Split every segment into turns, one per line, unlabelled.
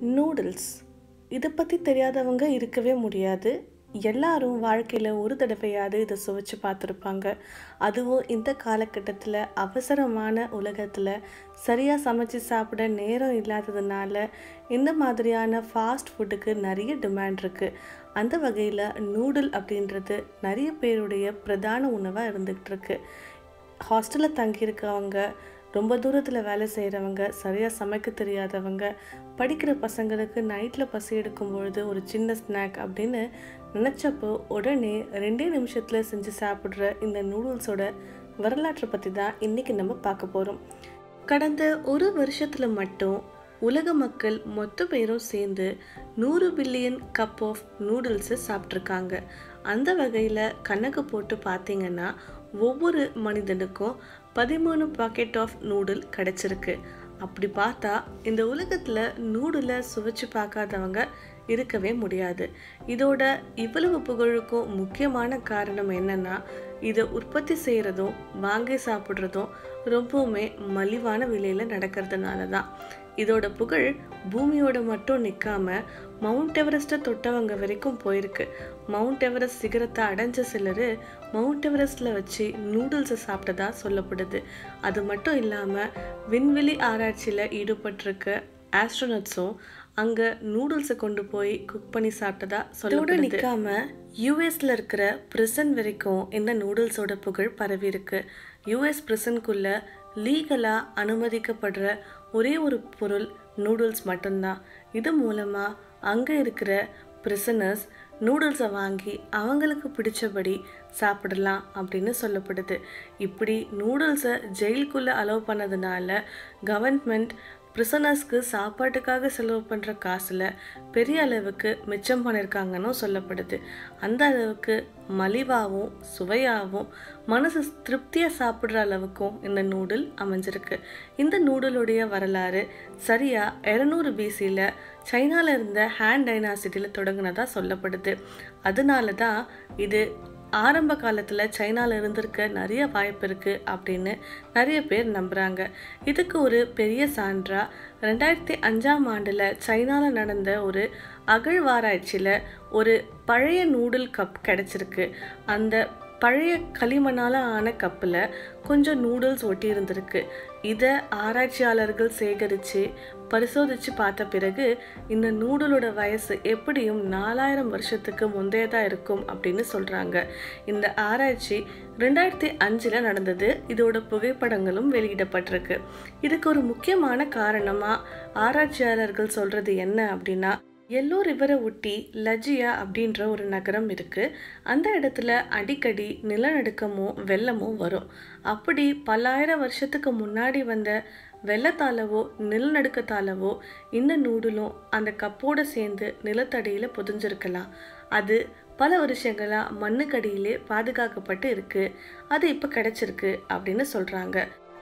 noodles இதை பற்றி தெரியாதவங்க இருக்கவே முடியாது எல்லாரும் வாழ்க்கையில் ஒரு தடவையாவது இதை சுவைச்சு பார்த்துருப்பாங்க அதுவும் இந்த காலகட்டத்தில் அவசரமான உலகத்தில் சரியாக சமைச்சு சாப்பிட நேரம் இல்லாததுனால இந்த மாதிரியான ஃபாஸ்ட் ஃபுட்டுக்கு நிறைய டிமாண்ட் இருக்குது அந்த வகையில் நூடுல் அப்படின்றது நிறைய பேருடைய பிரதான உணவாக இருந்துகிட்டு இருக்கு ஹாஸ்டலில் தங்கியிருக்கவங்க ரொம்ப தூரத்தில் வேலை செய்கிறவங்க சரியாக சமைக்க தெரியாதவங்க படிக்கிற பசங்களுக்கு நைட்டில் பசி எடுக்கும் பொழுது ஒரு சின்ன ஸ்நாக் அப்படின்னு நினச்சப்போ உடனே ரெண்டே நிமிஷத்தில் செஞ்சு சாப்பிட்ற இந்த நூடுல்ஸோட வரலாற்றை பற்றி தான் இன்றைக்கி நம்ம பார்க்க போகிறோம் கடந்த ஒரு வருஷத்தில் மட்டும் உலக மக்கள் மொத்த பேரும் சேர்ந்து நூறு பில்லியன் கப் ஆஃப் நூடுல்ஸை சாப்பிட்ருக்காங்க அந்த வகையில் கணக்கு போட்டு பார்த்தீங்கன்னா ஒவ்வொரு மனிதனுக்கும் பதிமூணு பாக்கெட் ஆஃப் நூடுல் கிடச்சிருக்கு அப்படி பார்த்தா இந்த உலகத்தில் நூடுலை சுவைச்சு பார்க்காதவங்க இருக்கவே முடியாது இதோட இவ்வளவு புகழுக்கும் முக்கியமான காரணம் என்னன்னா இதை உற்பத்தி செய்கிறதும் வாங்கி சாப்பிட்றதும் ரொம்பவுமே மலிவான விலையில் நடக்கிறதுனால தான் இதோட புகழ் பூமியோட மட்டும் நிற்காம மவுண்ட் எவரெஸ்ட்டை தொட்டவங்க வரைக்கும் போயிருக்கு மவுண்ட் எவரெஸ்ட் சிகரத்தை அடைஞ்ச சிலர் மவுண்ட் எவரெஸ்ட்டில் வச்சு நூடுல்ஸை சாப்பிட்டதா சொல்லப்படுது அது மட்டும் இல்லாமல் விண்வெளி ஆராய்ச்சியில் ஈடுபட்டிருக்க ஆஸ்ட்ரோனட்ஸும் அங்கே நூடுல்ஸை கொண்டு போய் குக் பண்ணி சாப்பிட்டதா சொல்லோட நிற்காம யூஎஸில் இருக்கிற பிரிசன் வரைக்கும் இந்த நூடுல்ஸோட புகழ் பரவி இருக்கு யூஎஸ் பிரிசனுக்குள்ள லீகலாக அனுமதிக்கப்படுற ஒரே ஒரு பொருள் நூடுல்ஸ் மட்டும்தான் இது மூலமாக அங்கே இருக்கிற பிரிசனர்ஸ் நூடுல்ஸை வாங்கி அவங்களுக்கு பிடிச்சபடி சாப்பிடலாம் அப்படின்னு சொல்லப்படுது இப்படி நூடுல்ஸை ஜெயிலுக்குள்ளே அலோவ் பண்ணதுனால கவர்மெண்ட் பிரிசனர்ஸ்க்கு சாப்பாட்டுக்காக செலவு பண்ணுற காசில் பெரிய அளவுக்கு மிச்சம் பண்ணியிருக்காங்கன்னு சொல்லப்படுது அந்த அளவுக்கு மலிவாகவும் சுவையாகவும் மனசு திருப்தியாக சாப்பிட்ற அளவுக்கும் இந்த நூடுல் அமைஞ்சிருக்கு இந்த நூடுலுடைய வரலாறு சரியாக இரநூறு பிசியில் சைனாவில் இருந்த ஹேண்ட் டைனாசிட்டியில் தொடங்கினதாக சொல்லப்படுது அதனால தான் இது ஆரம்ப காலத்தில் சைனாவில் இருந்திருக்க நிறைய வாய்ப்பு இருக்குது அப்படின்னு நிறைய பேர் நம்புகிறாங்க இதுக்கு ஒரு பெரிய சான்றா ரெண்டாயிரத்தி அஞ்சாம் ஆண்டில் சைனாவில் நடந்த ஒரு அகழ்வாராய்ச்சியில் ஒரு பழைய நூடுல் கப் கிடச்சிருக்கு அந்த பழைய களிமண்ணால் ஆன கப்பில் கொஞ்சம் நூடுல்ஸ் ஒட்டி இருந்திருக்கு இதை ஆராய்ச்சியாளர்கள் சேகரித்து பரிசோதித்து பார்த்த பிறகு இந்த நூடுலோட வயசு எப்படியும் நாலாயிரம் வருஷத்துக்கு முந்தையதாக இருக்கும் அப்படின்னு சொல்கிறாங்க இந்த ஆராய்ச்சி ரெண்டாயிரத்தி அஞ்சில் நடந்தது இதோட புகைப்படங்களும் வெளியிடப்பட்டிருக்கு இதுக்கு ஒரு முக்கியமான காரணமாக ஆராய்ச்சியாளர்கள் சொல்கிறது என்ன அப்படின்னா எல்லோ ரிவரை ஒட்டி லஜியா அப்படின்ற ஒரு நகரம் இருக்குது அந்த இடத்துல அடிக்கடி நிலநடுக்கமும் வெள்ளமும் வரும் அப்படி பல்லாயிரம் வருஷத்துக்கு முன்னாடி வந்த வெள்ளத்தாலவோ நிலநடுக்கத்தாலவோ இந்த நூடுலும் அந்த கப்போடு சேர்ந்து நிலத்தடியில் புதிஞ்சிருக்கலாம் அது பல வருஷங்களாக மண்ணுக்கடியிலே பாதுகாக்கப்பட்டு இருக்குது அது இப்போ கிடச்சிருக்கு அப்படின்னு சொல்கிறாங்க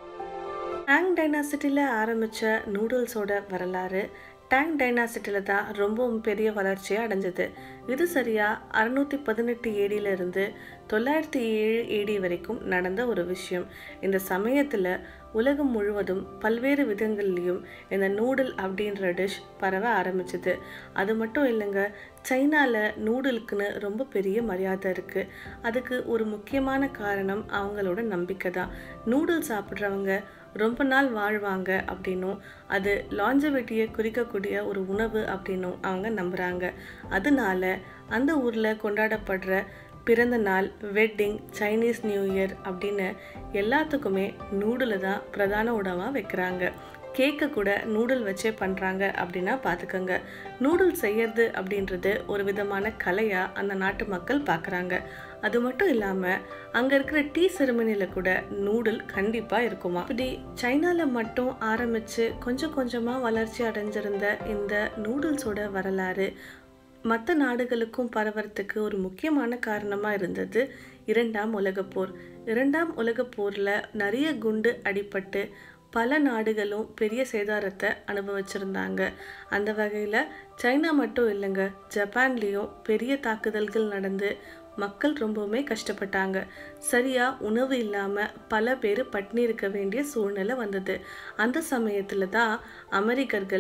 ஹேங் டைனாசிட்டியில் ஆரம்பித்த நூடுல்ஸோட வரலாறு டேங் டைனாசிட்டியில் தான் ரொம்பவும் பெரிய வளர்ச்சியை அடைஞ்சது இது சரியாக அறுநூற்றி பதினெட்டு ஏடியிலிருந்து தொள்ளாயிரத்தி ஏழு ஏடி வரைக்கும் நடந்த ஒரு விஷயம் இந்த சமயத்தில் உலகம் முழுவதும் பல்வேறு விதங்கள்லேயும் இந்த நூடுல் அப்படின்ற டிஷ் பரவ ஆரம்பிச்சது அது மட்டும் இல்லைங்க சைனாவில் நூடுலுக்குன்னு ரொம்ப பெரிய மரியாதை இருக்குது அதுக்கு ஒரு முக்கியமான காரணம் அவங்களோட நம்பிக்கை தான் நூடுல் சாப்பிட்றவங்க ரொம்ப நாள் வாழ்வாங்க அப்படின்னும் அது லாஞ்சவிட்டியை குறிக்கக்கூடிய ஒரு உணவு அப்படின்னும் அவங்க நம்புகிறாங்க அதனால அந்த ஊரில் கொண்டாடப்படுற பிறந்த நாள் வெட்டிங் சைனீஸ் நியூ இயர் அப்படின்னு எல்லாத்துக்குமே நூடுலை தான் பிரதான உணவாக வைக்கிறாங்க கேக்கை கூட நூடுல் வச்சே பண்ணுறாங்க அப்படின்னா பார்த்துக்கோங்க நூடுல் செய்யறது அப்படின்றது ஒரு விதமான கலையாக அந்த நாட்டு மக்கள் பார்க்குறாங்க அது மட்டும் இல்லாமல் அங்கே இருக்கிற டீ செரமனியில் கூட நூடுல் கண்டிப்பாக இருக்குமா இப்படி சைனாவில் மட்டும் ஆரம்பித்து கொஞ்சம் கொஞ்சமாக வளர்ச்சி அடைஞ்சிருந்த இந்த நூடுல்ஸோட வரலாறு மற்ற நாடுகளுக்கும் பரவறதுக்கு ஒரு முக்கியமான காரணமாக இருந்தது இரண்டாம் உலகப்போர் இரண்டாம் உலகப்போரில் நிறைய குண்டு அடிபட்டு பல நாடுகளும் பெரிய சேதாரத்தை அனுபவிச்சிருந்தாங்க அந்த வகையில் சைனா மட்டும் இல்லைங்க ஜப்பான்லேயும் பெரிய தாக்குதல்கள் நடந்து மக்கள் ரொம்பவுமே கஷ்டப்பட்டாங்க சரியா உணவு இல்லாமல் பல பேர் பட்னி இருக்க வேண்டிய சூழ்நிலை வந்தது அந்த சமயத்தில் தான் அமெரிக்கர்கள்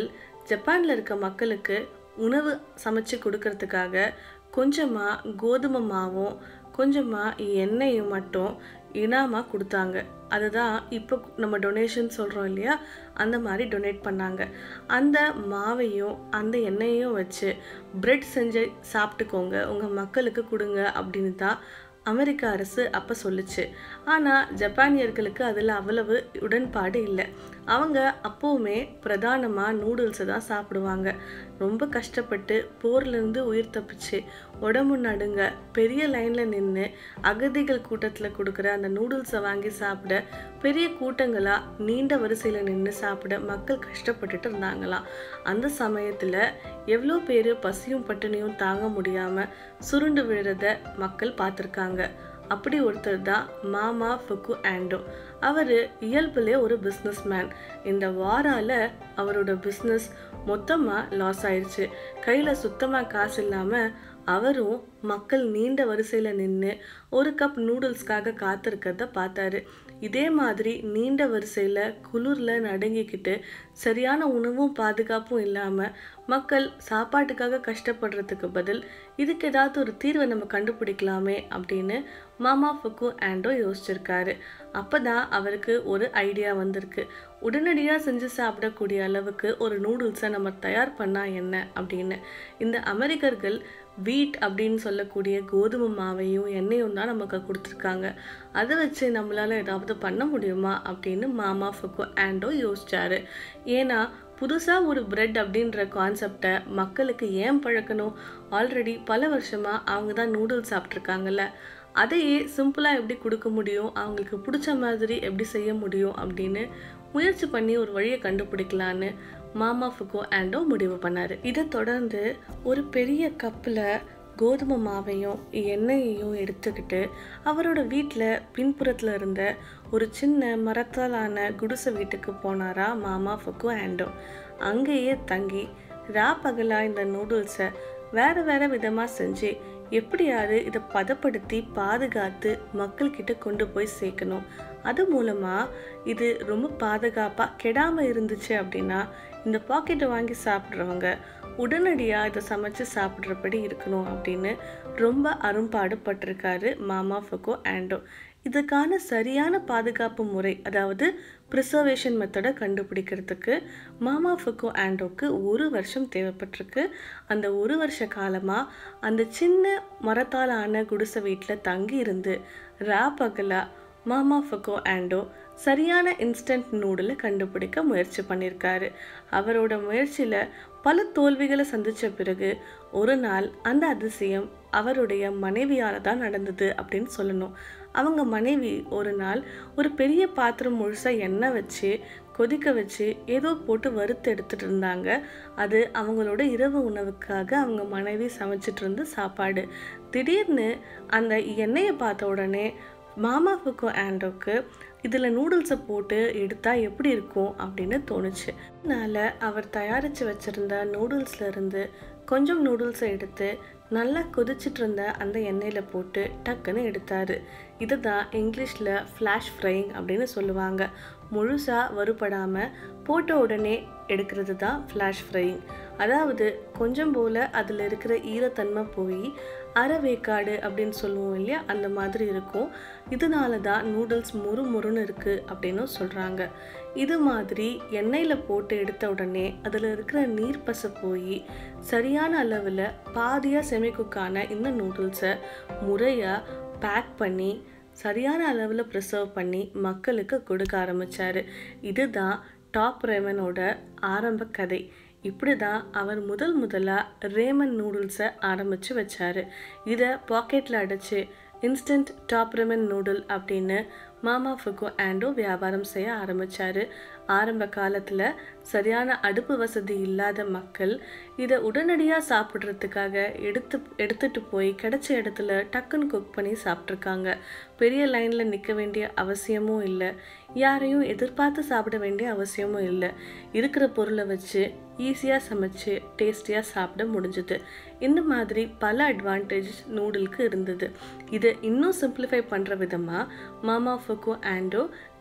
ஜப்பானில் இருக்க மக்களுக்கு உணவு சமைச்சு கொடுக்கறதுக்காக கொஞ்சமாக கோதுமை மாவும் கொஞ்சமாக எண்ணெயும் மட்டும் இனாமாக கொடுத்தாங்க அதுதான் இப்போ நம்ம டொனேஷன் சொல்கிறோம் இல்லையா அந்த மாதிரி டொனேட் பண்ணாங்க அந்த மாவையும் அந்த எண்ணெயையும் வச்சு பிரெட் செஞ்சு சாப்பிட்டுக்கோங்க உங்கள் மக்களுக்கு கொடுங்க அப்படின்னு தான் அமெரிக்க அரசு அப்போ சொல்லுச்சு ஆனால் ஜப்பானியர்களுக்கு அதில் அவ்வளவு உடன்பாடு இல்லை அவங்க அப்போவுமே பிரதானமாக நூடுல்ஸை தான் சாப்பிடுவாங்க ரொம்ப கஷ்டப்பட்டு போர்லேருந்து உயிர் தப்பிச்சு உடம்பு நடுங்க பெரிய லைனில் நின்று அகதிகள் கூட்டத்தில் கொடுக்குற அந்த நூடுல்ஸை வாங்கி சாப்பிட பெரிய கூட்டங்களாக நீண்ட வரிசையில் நின்று சாப்பிட மக்கள் கஷ்டப்பட்டுட்டு இருந்தாங்களாம் அந்த சமயத்தில் எவ்வளோ பேர் பசியும் பட்டினியும் தாங்க முடியாமல் சுருண்டு விழுறத மக்கள் பார்த்துருக்காங்க அப்படி ஒருத்தர் தான் மாமா ஃபுக்கு ஆண்டோ அவர் இயல்புலே ஒரு பிஸ்னஸ் மேன் இந்த வாரால் அவரோட பிஸ்னஸ் மொத்தமாக லாஸ் ஆயிடுச்சு கையில் சுத்தமாக காசு இல்லாமல் அவரும் மக்கள் நீண்ட வரிசையில் நின்று ஒரு கப் நூடுல்ஸ்க்காக காத்திருக்கிறத பார்த்தாரு இதே மாதிரி நீண்ட வரிசையில் குளிரில் நடுங்கிக்கிட்டு சரியான உணவும் பாதுகாப்பும் இல்லாமல் மக்கள் சாப்பாட்டுக்காக கஷ்டப்படுறதுக்கு பதில் இதுக்கு ஏதாவது ஒரு தீர்வை நம்ம கண்டுபிடிக்கலாமே அப்படின்னு மாமா ஃபுக்கு ஆண்டோ யோசிச்சிருக்காரு அப்போ தான் அவருக்கு ஒரு ஐடியா வந்திருக்கு உடனடியாக செஞ்சு சாப்பிடக்கூடிய அளவுக்கு ஒரு நூடுல்ஸை நம்ம தயார் பண்ணால் என்ன அப்படின்னு இந்த அமெரிக்கர்கள் வீட் அப்படின்னு சொல்லக்கூடிய கோதுமை மாவையும் எண்ணெயும் தான் நமக்கு கொடுத்துருக்காங்க அதை வச்சு நம்மளால் ஏதாவது பண்ண முடியுமா அப்படின்னு மாமா ஃபுக்கு ஆண்டோ யோசிச்சாரு ஏன்னா புதுசாக ஒரு பிரெட் அப்படின்ற கான்செப்டை மக்களுக்கு ஏன் பழக்கணும் ஆல்ரெடி பல வருஷமாக அவங்க தான் நூடுல்ஸ் சாப்பிட்ருக்காங்கல்ல அதையே சிம்பிளாக எப்படி கொடுக்க முடியும் அவங்களுக்கு பிடிச்ச மாதிரி எப்படி செய்ய முடியும் அப்படின்னு முயற்சி பண்ணி ஒரு வழியை கண்டுபிடிக்கலான்னு மாமா ஃபுகோ ஆண்டோ முடிவு பண்ணார் இதை தொடர்ந்து ஒரு பெரிய கப்பில் கோதுமை மாவையும் எண்ணெயையும் எடுத்துக்கிட்டு அவரோட வீட்டில் பின்புறத்தில் இருந்த ஒரு சின்ன மரத்தாலான குடிசை வீட்டுக்கு போனாரா மாமா ஃபுக்கு ஆண்டோ அங்கேயே தங்கி ரா பகலா இந்த நூடுல்ஸை வேறு வேறு விதமாக செஞ்சு எப்படியாவது இதை பதப்படுத்தி பாதுகாத்து மக்கள்கிட்ட கொண்டு போய் சேர்க்கணும் அது மூலமாக இது ரொம்ப பாதுகாப்பாக கெடாமல் இருந்துச்சு அப்படின்னா இந்த பாக்கெட்டை வாங்கி சாப்பிட்றவங்க உடனடியாக இதை சமைச்சு சாப்பிட்றபடி இருக்கணும் அப்படின்னு ரொம்ப அரும்பாடுபட்டிருக்காரு மாமா ஃபுகோ ஆண்டோ இதுக்கான சரியான பாதுகாப்பு முறை அதாவது ப்ரிசர்வேஷன் மெத்தடை கண்டுபிடிக்கிறதுக்கு மாமா ஃபுகோ ஆண்டோக்கு ஒரு வருஷம் தேவைப்பட்டிருக்கு அந்த ஒரு வருஷ காலமாக அந்த சின்ன மரத்தால் ஆன குடிசை வீட்டில் தங்கி இருந்து ரா பகலா மாமா ஃபுகோ ஆண்டோ சரியான இன்ஸ்டன்ட் நூடில் கண்டுபிடிக்க முயற்சி பண்ணியிருக்காரு அவரோட முயற்சியில் பல தோல்விகளை சந்தித்த பிறகு ஒரு நாள் அந்த அதிசயம் அவருடைய மனைவியால் தான் நடந்தது அப்படின்னு சொல்லணும் அவங்க மனைவி ஒரு நாள் ஒரு பெரிய பாத்திரம் முழுசாக எண்ணெய் வச்சு கொதிக்க வச்சு ஏதோ போட்டு வறுத்து எடுத்துட்டு இருந்தாங்க அது அவங்களோட இரவு உணவுக்காக அவங்க மனைவி சமைச்சிட்டு இருந்த சாப்பாடு திடீர்னு அந்த எண்ணெயை பார்த்த உடனே மாமா ஃபுக்கோ ஆண்டோக்கு இதில் நூடுல்ஸை போட்டு எடுத்தால் எப்படி இருக்கும் அப்படின்னு தோணுச்சு அதனால் அவர் தயாரித்து வச்சுருந்த நூடுல்ஸ்லேருந்து கொஞ்சம் நூடுல்ஸை எடுத்து நல்லா கொதிச்சிட்டு இருந்த அந்த எண்ணெயில் போட்டு டக்குன்னு எடுத்தார் இதுதான் இங்கிலீஷில் ஃப்ளாஷ் ஃப்ரைங் அப்படின்னு சொல்லுவாங்க முழுசாக வறுபடாமல் போட்ட உடனே எடுக்கிறது தான் ஃப்ளாஷ் ஃப்ரைங் அதாவது கொஞ்சம் போல் அதில் இருக்கிற ஈரத்தன்மை போய் அரைவேக்காடு அப்படின்னு சொல்லுவோம் இல்லையா அந்த மாதிரி இருக்கும் இதனால தான் நூடுல்ஸ் முறு முறுன்னு இருக்குது அப்படின்னு சொல்கிறாங்க இது மாதிரி எண்ணெயில் போட்டு எடுத்த உடனே அதில் இருக்கிற நீர் பசை போய் சரியான அளவில் பாதியாக செமிக்குக்கான இந்த நூடுல்ஸை முறையாக பேக் பண்ணி சரியான அளவில் ப்ரிசர்வ் பண்ணி மக்களுக்கு கொடுக்க ஆரம்பித்தார் இதுதான் டாப் ரேமனோட ஆரம்ப கதை இப்படி தான் அவர் முதல் முதலாக ரேமன் நூடுல்ஸை ஆரம்பித்து வச்சார் இதை பாக்கெட்டில் அடைச்சி இன்ஸ்டன்ட் டாப் ரெமன் நூடுல் அப்படின்னு மாமா ஃபுகோ ஆண்டோ வியாபாரம் செய்ய ஆரம்பித்தார் ஆரம்ப காலத்தில் சரியான அடுப்பு வசதி இல்லாத மக்கள் இதை உடனடியாக சாப்பிட்றதுக்காக எடுத்து எடுத்துகிட்டு போய் கிடைச்ச இடத்துல டக்குன்னு குக் பண்ணி சாப்பிட்ருக்காங்க பெரிய லைனில் நிற்க வேண்டிய அவசியமும் இல்லை யாரையும் எதிர்பார்த்து சாப்பிட வேண்டிய அவசியமும் இல்லை இருக்கிற பொருளை வச்சு ஈஸியாக சமைச்சு டேஸ்டியாக சாப்பிட முடிஞ்சுது இந்த மாதிரி பல அட்வான்டேஜ் நூடுலுக்கு இருந்தது இதை இன்னும் சிம்பிளிஃபை பண்ணுற விதமாக மாமா ஃபுகோ ஆண்டோ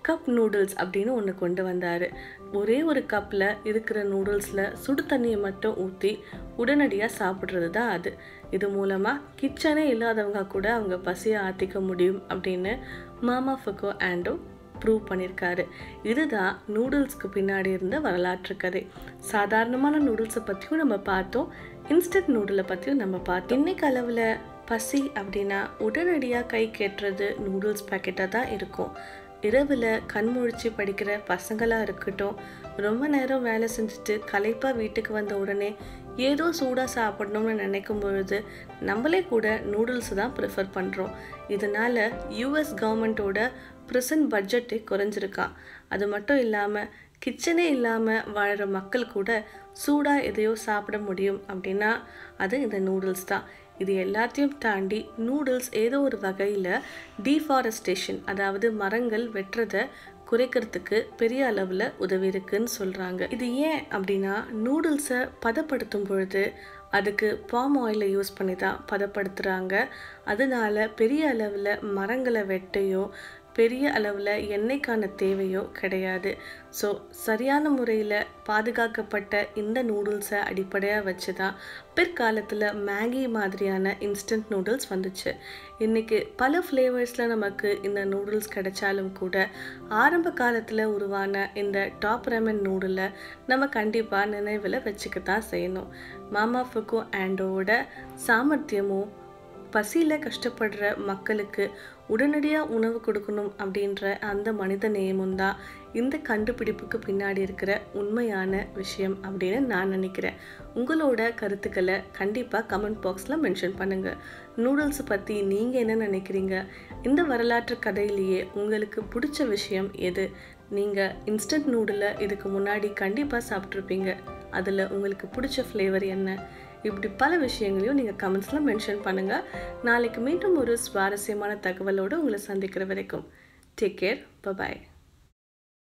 கப் நூடுல்ஸ் அப்படின்னு ஒன்று கொண்டு வந்தார் ஒரே ஒரு கப்பில் இருக்கிற நூடுல்ஸில் சுடு தண்ணியை மட்டும் ஊற்றி உடனடியாக சாப்பிட்றது தான் அது இது மூலமாக கிச்சனே இல்லாதவங்க கூட அவங்க பசியை ஆற்றிக்க முடியும் அப்படின்னு மாமா ஃபுகோ ஆண்டோ ப்ரூவ் பண்ணியிருக்காரு இதுதான் நூடுல்ஸ்க்கு பின்னாடி இருந்த வரலாற்று கதை சாதாரணமான நூடுல்ஸை பற்றியும் நம்ம பார்த்தோம் இன்ஸ்டன்ட் நூடுலை பற்றியும் நம்ம பார்த்தோம் இன்னைக்கு அளவில் பசி அப்படின்னா உடனடியாக கை கேட்டுறது நூடுல்ஸ் பேக்கெட்டாக தான் இருக்கும் இரவில் கண்முழிச்சு படிக்கிற பசங்களாக இருக்கட்டும் ரொம்ப நேரம் வேலை செஞ்சுட்டு களைப்பாக வீட்டுக்கு வந்த உடனே ஏதோ சூடாக சாப்பிடணும்னு நினைக்கும் பொழுது நம்மளே கூட நூடுல்ஸ் தான் ப்ரிஃபர் பண்ணுறோம் இதனால் யூஎஸ் கவர்மெண்ட்டோட ப்ரெசன்ட் பட்ஜெட்டே குறைஞ்சிருக்கான் அது மட்டும் இல்லாமல் கிச்சனே இல்லாமல் வாழ்கிற மக்கள் கூட சூடாக எதையோ சாப்பிட முடியும் அப்படின்னா அது இந்த நூடுல்ஸ் தான் இது எல்லாத்தையும் தாண்டி நூடுல்ஸ் ஏதோ ஒரு வகையில் டீஃபாரஸ்டேஷன் அதாவது மரங்கள் வெட்டுறதை குறைக்கிறதுக்கு பெரிய அளவில் உதவி இருக்குன்னு சொல்கிறாங்க இது ஏன் அப்படின்னா நூடுல்ஸை பதப்படுத்தும் பொழுது அதுக்கு பாம் ஆயிலை யூஸ் பண்ணி தான் பதப்படுத்துகிறாங்க அதனால பெரிய அளவில் மரங்களை வெட்டையோ பெரிய அளவில் எண்ணெய்க்கான தேவையோ கிடையாது ஸோ சரியான முறையில் பாதுகாக்கப்பட்ட இந்த நூடுல்ஸை அடிப்படையாக வச்சு தான் பிற்காலத்தில் மேகி மாதிரியான இன்ஸ்டன்ட் நூடுல்ஸ் வந்துச்சு இன்றைக்கி பல ஃப்ளேவர்ஸில் நமக்கு இந்த நூடுல்ஸ் கிடைச்சாலும் கூட ஆரம்ப காலத்தில் உருவான இந்த டாப் ரெமன் நூடுலை நம்ம கண்டிப்பாக நினைவில் வச்சுக்க தான் செய்யணும் மாமா ஃபுகோ ஆண்டோட சாமர்த்தியமும் பசியில் கஷ்டப்படுற மக்களுக்கு உடனடியாக உணவு கொடுக்கணும் அப்படின்ற அந்த மனித நேயமும் தான் இந்த கண்டுபிடிப்புக்கு பின்னாடி இருக்கிற உண்மையான விஷயம் அப்படின்னு நான் நினைக்கிறேன் உங்களோட கருத்துக்களை கண்டிப்பாக கமெண்ட் பாக்ஸில் மென்ஷன் பண்ணுங்கள் நூடுல்ஸ் பற்றி நீங்கள் என்ன நினைக்கிறீங்க இந்த வரலாற்று கதையிலேயே உங்களுக்கு பிடிச்ச விஷயம் எது நீங்கள் இன்ஸ்டன்ட் நூடுலை இதுக்கு முன்னாடி கண்டிப்பாக சாப்பிட்ருப்பீங்க அதில் உங்களுக்கு பிடிச்ச ஃப்ளேவர் என்ன இப்படி பல விஷயங்களையும் நீங்கள் கமெண்ட்ஸில் மென்ஷன் பண்ணுங்கள் நாளைக்கு மீண்டும் ஒரு சுவாரஸ்யமான தகவலோடு உங்களை சந்திக்கிற வரைக்கும் டேக் கேர் பபாய்